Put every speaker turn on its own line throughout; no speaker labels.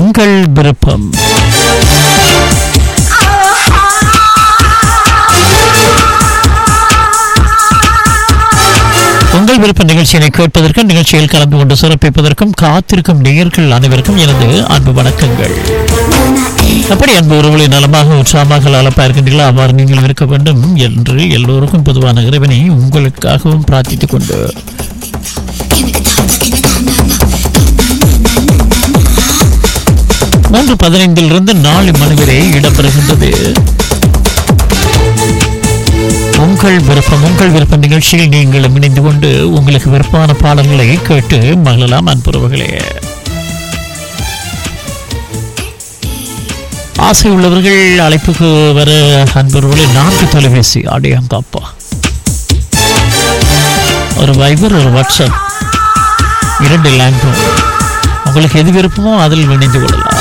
உங்கள் விருப்பம் உங்கள் விருப்ப நிகழ்ச்சியினை கேட்பதற்கும் நிகழ்ச்சியில் கலந்து கொண்டு சிறப்பிப்பதற்கும் காத்திருக்கும் நேயர்கள் அனைவருக்கும் எனது அன்பு வணக்கங்கள் அப்படி அன்பு உறவுகளை நலமாக உற்சாகமாக அலப்பா இருக்கின்றீர்களா அவ்வாறு நீங்கள் இருக்க வேண்டும் என்று எல்லோருக்கும் பொதுவான இறைவனை உங்களுக்காகவும் பிரார்த்தித்துக் கொண்டு மூன்று பதினைந்திலிருந்து நாலு மணி வரை இடம்பெறுகின்றது உங்கள் விருப்பம் உங்கள் விருப்ப நிகழ்ச்சியில் நீங்கள் இணைந்து கொண்டு உங்களுக்கு விருப்பமான பாடல்களை கேட்டு மகிழலாம் அன்புறவுகளே ஆசை உள்ளவர்கள் அழைப்புக்கு வர அன்புறவுகளை நான்கு தொலைபேசி அடையாங்கப்பா ஒரு வைபர் ஒரு வாட்ஸ்அப் இரண்டு லேண்ட்ஃபோன் உங்களுக்கு எது விருப்பமோ அதில் இணைந்து கொள்ளலாம்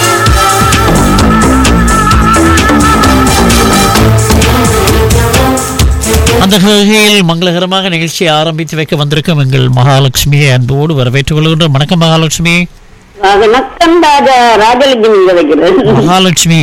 அந்த வகையில் மங்களகரமாக நிகழ்ச்சியை ஆரம்பித்து வைக்க வந்திருக்கும் எங்கள் மகாலட்சுமியை அன்போடு வரவேற்றுக் கொள்கின்றோம் வணக்கம் மகாலட்சுமி
வணக்கம் ராஜா ராஜலட்சுமி கிடைக்கிறது
மகாலட்சுமி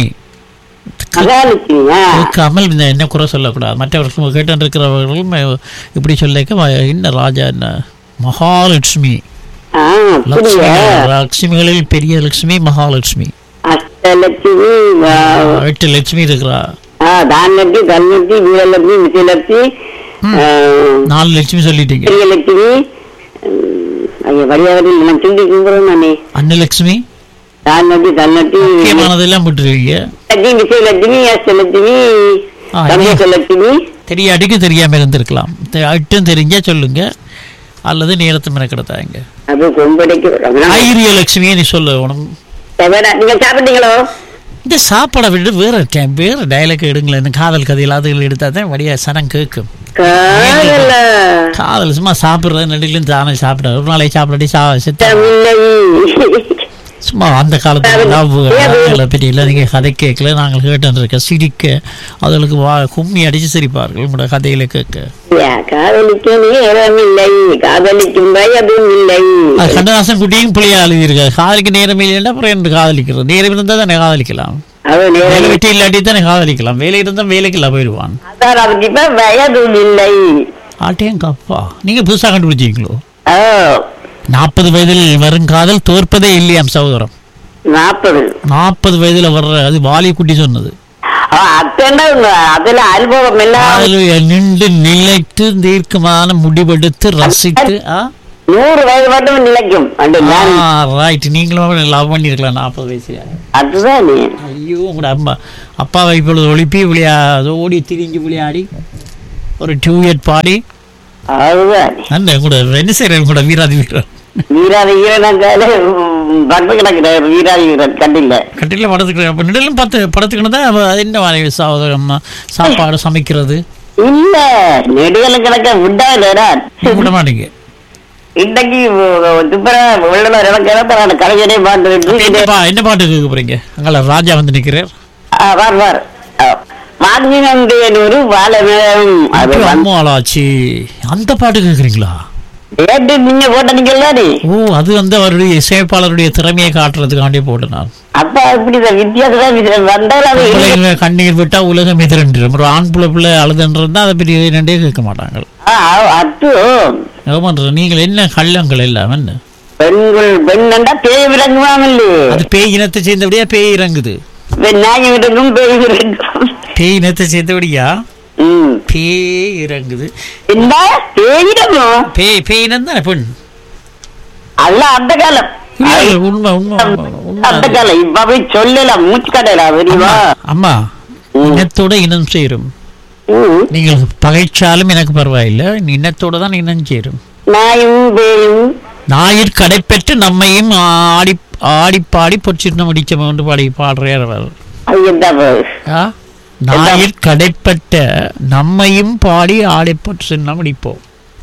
மகாலட்சுமியா
கேட்காமல் இந்த என்ன குறை சொல்லக்கூடாது மற்றவர்களும் கேட்டு இருக்கிறவர்களும் இப்படி சொல்லிக்க வ- என்ன ராஜா என்ன மகாலட்சுமி
ஆ
லட்சுமி
அப்படியா
லட்சுமிகளில் பெரிய லட்சுமி மகாலட்சுமி
அஷ்டலட்சுமி வா-
எட்டு லட்சுமி இருக்கிறா
ஆ தானலட்சுமி தன்லட்சுமி வீரலட்சுமி விஜயலட்சுமி ஆ,
நாலு லட்சுமி சொல்லிட்டீங்க
பெரியலட்சுமி ம், ஐயா வழியாவது நான் சொல்லி கும்பிடுறோம் நானே
அன்னலட்சுமி
தானலட்சுமி தன்லட்சுமி
முக்கியமானதெல்லாம் விட்டுருவீங்க
லட்சுமி விஜயலட்சுமி அஷ்டலட்சுமி
ஆ,
சந்தோஷலட்சுமி
தெரியாடிக்கு தெரியாம இருந்திருக்கலாம் தெ- அட்டும் தெரிஞ்சா சொல்லுங்க அல்லது நேரத்தை மெனக்கிடத்தாங்க
அது கொம்படைக்கு
ஐரிய லட்சுமியை நீ சொல்ல உனக்கு
நீங்க சாப்பிட்டீங்களோ
இந்த சாப்பாடை விட்டு வேற டை- வேற டைலாக் எடுங்களேன் இந்த காதல் கதையில் அதுகள் எடுத்தா தான் வடியா சனம் கேட்கும்
காதல
காதல் சும்மா சாப்பிட்றது நடுவிலும் தானே சாப்பிட ஒரு நாளைக்கு சாப்பிடாட்டி சா செத்த
தமிழை
சும்மா அந்த காலத்துல லவ்களை பற்றி இல்லை நீங்கள் கதை கேட்கல நாங்கள் கேட்டுருக்க சிரிக்க அதுகளுக்கு வா கும்மி அடித்து சிரிப்பார்கள் உங்களோட கதையில கேட்க
யா, காதலிக்க நேரமில்லை காதலிக்கும் பயதும் இல்லை
அது கண்ணதாசன் குட்டியும் பிள்ளையா எழுதியிருக்க காதலிக்க நேரம் இல்லைன்னா அப்புறம் என்று காதலிக்கிறது நேரம் இருந்தால் தானே காதலிக்கலாம்
அவ
வேலை
நேரம்
வெட்டி இல்லாட்டி தானே காதலிக்கலாம் வேலை இருந்தால் வேலைக்கு இல்லை போயிடுவான்
அதான் அவருக்கு இப்ப வயதும் இல்லை
ஆட்டேங்க அப்பா நீங்கள் புதுசாக கண்டுபிடிச்சிங்களோ
ஓ
நாற்பது வயதில் வரும் காதல் தோற்பதே இல்லையாம் சகோதரம்
நாற்பது
நாற்பது வயதுல வர்ற அது வாலி குட்டி சொன்னது
அத்தனை அதுல அனுபவம் எல்லாம்
அதில் நின்று நிலைத்து தீர்க்கமான முடிவெடுத்து ரசித்து ஆ
நூறு வயது மட்டும் நிலைக்கும் அது நான்
ரைட் நீங்களும் லவ் பண்ணியிருக்கலாம் நாற்பது வயசுல
அதுதான் நீ
ஐயோ உங்களோட அம்மா அப்பாவை இப்பொழுது ஒழிப்பி விளையா ஓடி திரிஞ்சு விளையாடி ஒரு டூ இயர் பாடி
அதுதான்
அந்த கூட என்ன செய்யறேன் கூட வீராதி வீரர்
வீராதி வீரனாக்கால பட்டு கிடக்குற வீராதி வீரன் கண்டில்ல
கட்டில படத்துக்கு அப்போ நிடலும் பார்த்து படத்துக்குன்னு தான் அவ என்ன மாதிரி சகோதரம் சாப்பாடு சமைக்கிறது
இல்ல நெடுகல கிடக்க விட்டாயில்ல
விட மாட்டீங்க
இன்னைக்கு துப்புர வெள்ள எனக்கு கலைஞரே
அப்ப என்ன
பாட்டு
பா என்ன பாட்டு கேட்க போறீங்க அங்கே ராஜா வந்து நிற்கிறார்
வார் வார் வாங்கினேன் ஒரு வாழவேம் அது
அப்புறம்
வந்து
அம்மாளாச்சி அந்த பாட்டு கேட்குறீங்களா
கேட்டு நீங்க போட்டீங்கல்ல நீ
ஓ அது வந்து அவருடைய இசையமைப்பாளருடைய திறமையை காட்டுறதுக்காண்டி போட்டேன் நான்
அப்ப இப்படிதான் வித்தியாசம் வந்தாலும் அது
பிள்ளைங்க கண்ணீர் விட்டா உலகம் எதிரன்றும் ஒரு ஆண் பிள்ளை பிள்ளை அழுதுன்றா அதை பற்றி ரெண்டே கேட்க மாட்டாங்க
ஆ, அத்து
ஏமான்ற நீங்கள் என்ன கள்ளங்கள் எல்லாம் என்ன
பெண்கள் பெண்ணண்டா பேய் விளங்குவாங்கல்ல
அது பேய் இனத்தை சேர்ந்தபடியா பேய் இறங்குது
நாங்க விடுக்கும் பேய் விளங்கும்
பேய் இனத்தை சேர்ந்தபடியா
ம்
பேய் இறங்குது
என்ன பேயிடமோ
பேய் பேய் இனம் தானே பெண்
அல்ல அந்த காலம்
இல்ல, இல்ல, உண்மை உண்மை உண்மை, உண்மை
அந்த
அது.
காலம் இப்ப போய் சொல்லலாம் மூச்சு கடையில தெரியுமா
அம்மா
ம்.
இனத்தோட இனம் சேரும்
ம்.
நீங்கள் பகைச்சாலும் எனக்கு பரவாயில்லை இனத்தோட தான் இனம் சேரும்
நாயும் பேயும்
ஞாயிற் கடைப்பெற்று நம்மையும் ஆடி ஆடி பாடி பொச்சிருந்தம் அடிச்சவன் என்று பாடி பாடுறார் அவர்
ஐயந்தா
ஆ? ஞாயிற் கடைப்பட்ட நம்மையும் பாடி ஆடி பொச்சிருந்தம் அடிப்போம்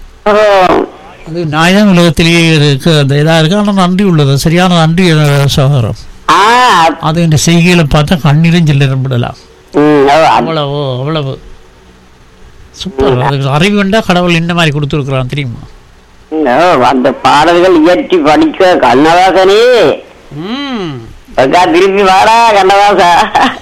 அது நாய்தான் உலகத்திலேயே இருக்கு அந்த இதாக இருக்கு ஆனால் நன்றி உள்ளது சரியான நன்றி அஹ், சகோதரம்
ஆ
அது இந்த செய்கைகளை பார்த்தா கண்ணீரும் சில்லறப்படலாம்
ம், ஓ, அது-
அவ்வளவோ அவ்வளவு சூப்பர் அதுக்கு அறிவு வேண்டா கடவுள் இந்த மாதிரி கொடுத்துருக்குறான் தெரியுமா
ஓ, அந்த பாடல்கள் இயற்றி படிக்க கண்ணதாசனே
ம்
அக்கா திருப்பி வாடா கண்ணதாசா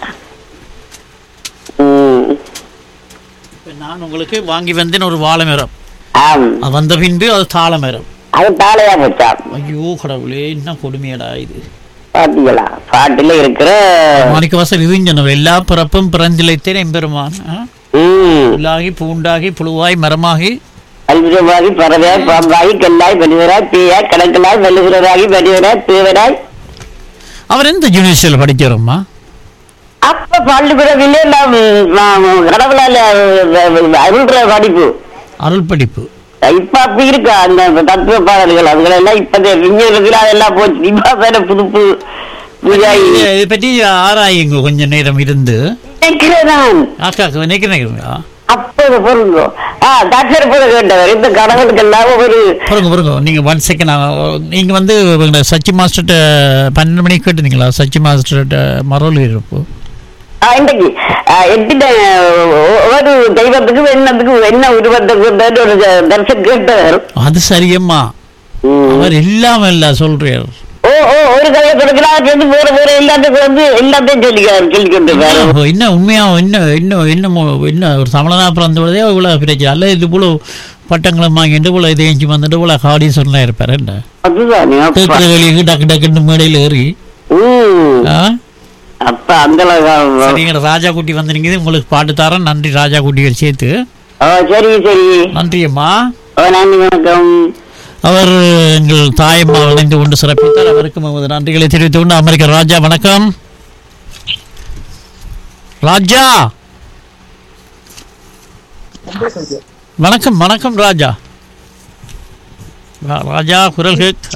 ம்.
இப்ப நான் உங்களுக்கு வாங்கி வந்தேன் ஒரு வாழை மரம்
ஆம்
அது வந்த பின்பு அது தாழ மரம்
அது தாளையா போச்சா
ஐயோ கடவுளே என்ன கொடுமையடா இது
பாத்தீங்களா பாட்டுல இருக்கிற
மாணிக்க வாசல் இது சொன்னவர் எல்லா பிறப்பும் பிறந்திலைத்தேன் எம்பெருமான் ஆ?
ம்
புல்லாகி பூண்டாகி புழுவாய் மரமாகி
அல்புஜமாகி பறவையாய் பாம்பாகி கல்லாய் மனிதராய் பேயாய் கணக்கலாய் வல்லுகிறராகி மனிதராய் தேவராய்
அவர் எந்த யூனிவர்சிட்டியில் படிக்கிறோம்மா
அப்ப பள்ளிக்கூடத்திலே நாம் கடவுளால அருள்ற படிப்பு
அருள் படிப்பு
இப்ப அப்படி இருக்கா அந்த தத்துவ பாடல்கள் அதுகளெல்லாம் இப்ப விஞ்ஞானத்துல அதெல்லாம் போச்சு இப்ப வேற புது புது புதியாய்
இது- இதை பற்றி ஆராயுங்க கொஞ்ச நேரம் இருந்து
நினைக்கிறேன்
ஆக்கா நினைக்கிறீங்களா
அப்போது பொருங்க ஆ டாக்டர் போல கேட்டவர் இந்த கடவுளுக்கெல்லாம் ஒரு
பாருங்க பாருங்க நீங்க ஒன் செகண்ட் நீங்க வந்து இவங்க சச்சி மாஸ்டர்கிட்ட பன்னெண்டு மணிக்கு கேட்டுருந்தீங்களா சச்சி மாஸ்டர்கிட்ட மரோல் இருப்பு
ஆ, இன்றைக்கு ஆ, எத்திட்ட ஒரு தெய்வத்துக்கு என்னத்துக்கு என்ன உருவத்துக்கு ஒரு தரிசனம் கேட்டவர்
அது சரியம்மா
ம்.
அவர் இல்லாம இல்ல சொல்றார்
ஓ ஓ ஒரு கதையை கொடுக்கலாம் சேர்ந்து வேற வேற எல்லாத்துக்கும் வந்து எல்லாத்தையும் சொல்லிக்கிறார் சொல்லி கொண்டு
ஓ, என்ன உண்மையா என்ன இன்னும் என்ன என்ன ஒரு தமிழனா பிறந்த பொழுதே இவ்வளவு பிரச்சனை அல்ல இது போல பட்டங்களும் வாங்கிட்டு போல இதையும் வந்துட்டு போல காடீஸ்வரனா இருப்பாரு என்ன
அதுதானே அப்பா.
கேட்கிற வேலைக்கு டக்கு டக்குன்னு மேடையில் ஏறி
ம்.
ஆ?
அப்ப அந்த அளவு-
சரிங்க ராஜா குட்டி வந்தீங்க உங்களுக்கு பாட்டு தரேன் நன்றி ராஜா குட்டிகள் சேர்த்து
ஓ சரி சரி
நன்றி அம்மா
ஓ நன்றி வணக்கம்
அவர் எங்கள் தாயம்மா இணைந்து கொண்டு சிறப்பித்தார் அவருக்கும் நமது நன்றிகளை தெரிவித்துக் கொண்டு அமெரிக்க ராஜா வணக்கம் ராஜா வணக்கம் வணக்கம் ராஜா ரா- ராஜா குரல் கேட்க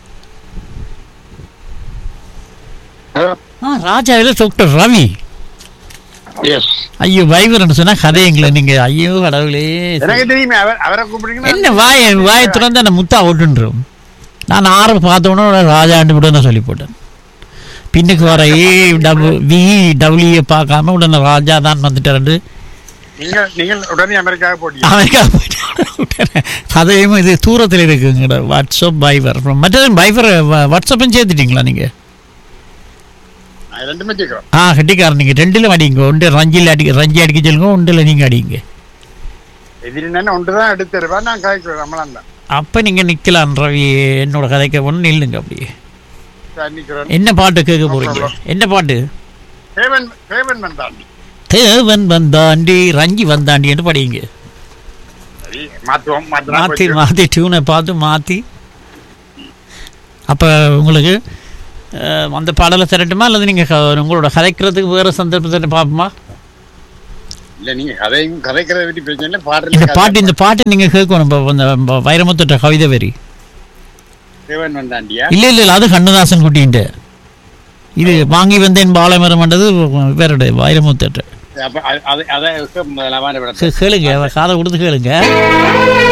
ஆ ராஜா இல்லை டாக்டர் ரவி
எஸ்
ஐயோ வைவரன் சொன்னா கதையுங்களே நீங்க ஐயோ கடவுளே
எனக்கு தெரியுமே அவர் அவரை கூப்பிடுறீங்கன்னா
என்ன வாய வாயை திறந்து அந்த முத்தா ஓட்டுன்றோம் நான் ஆறு பார்த்தோன்னே ராஜாண்டு விட நான் சொல்லி போட்டேன் பின்னுக்கு வர ஏ டபு வி டபிள்யூ பார்க்காம உடனே ராஜா தான் வந்துட்டாரு
நீங்கள் நீங்கள் உடனே அமெரிக்காவுக்கு போட்டீங்க
அமெரிக்கா போயிட்டு கதையும் இது தூரத்தில் இருக்குங்க வாட்ஸ்அப் பைவர் மற்றது பைவர் வாட்ஸ்அப்பும் சேர்த்துட்டீங்களா நீங்கள்
நான் ரெண்டுமே கேட்குறோம்
ஆ கட்டிக்காரன் நீங்கள் ரெண்டிலும் அடிங்க ஒன்று ரஞ்சில் அடி ரஞ்சி அடிக்க சொல்லுங்க ஒன்றில் நீங்கள் அடிங்க
எதிரி என்ன ஒன்று தான் எடுத்து தருவா நான் கதைக்கிறேன் நம்மளாம் தான்
அப்போ நீங்கள் நிற்கலாம் ரவி என்னோட கதைக்க ஒன்று நில்லுங்க அப்படியே
நிற்கிறோம்
என்ன பாட்டு கேட்க போறீங்க என்ன பாட்டு
பேமெண்ட் பேமெண்ட் வந்தாண்டி
தேவன் வந்தாண்டி ரஞ்சி வந்தாண்டி என்று படிங்க
சரி மாற்றுவோம்
மாற்றி
மாற்றினா
மாற்றி டியூனை பார்த்து மாற்றி அப்போ உங்களுக்கு அஹ், அந்த பாடலை திரட்டுமா அல்லது நீங்கள் உங்களோட கதைக்கிறதுக்கு வேறு சந்தர்ப்பத்தை பார்ப்போமா
இல்லை நீங்கள் கதையும் கதைக்கிறத பற்றி பிரச்சனை இல்லை பாடுறது
இந்த பாட்டு இந்த பாட்டு நீங்கள் கேட்கணும் இப்போ இந்த ப- வைரமுத்துட்ட கவிதை வரி
பேமெண்ட் வந்தாண்டியா
இல்லை இல்லை இல்லை அது கண்ணதாசன் குட்டின்ட்டு இது வாங்கி வந்தேன் பாலமரம்ன்றது வேறுடைய வைரமுத்துட்ட
அப்போ அதை அதை முதலாவது
கேளுங்க காதை கொடுத்து கேளுங்க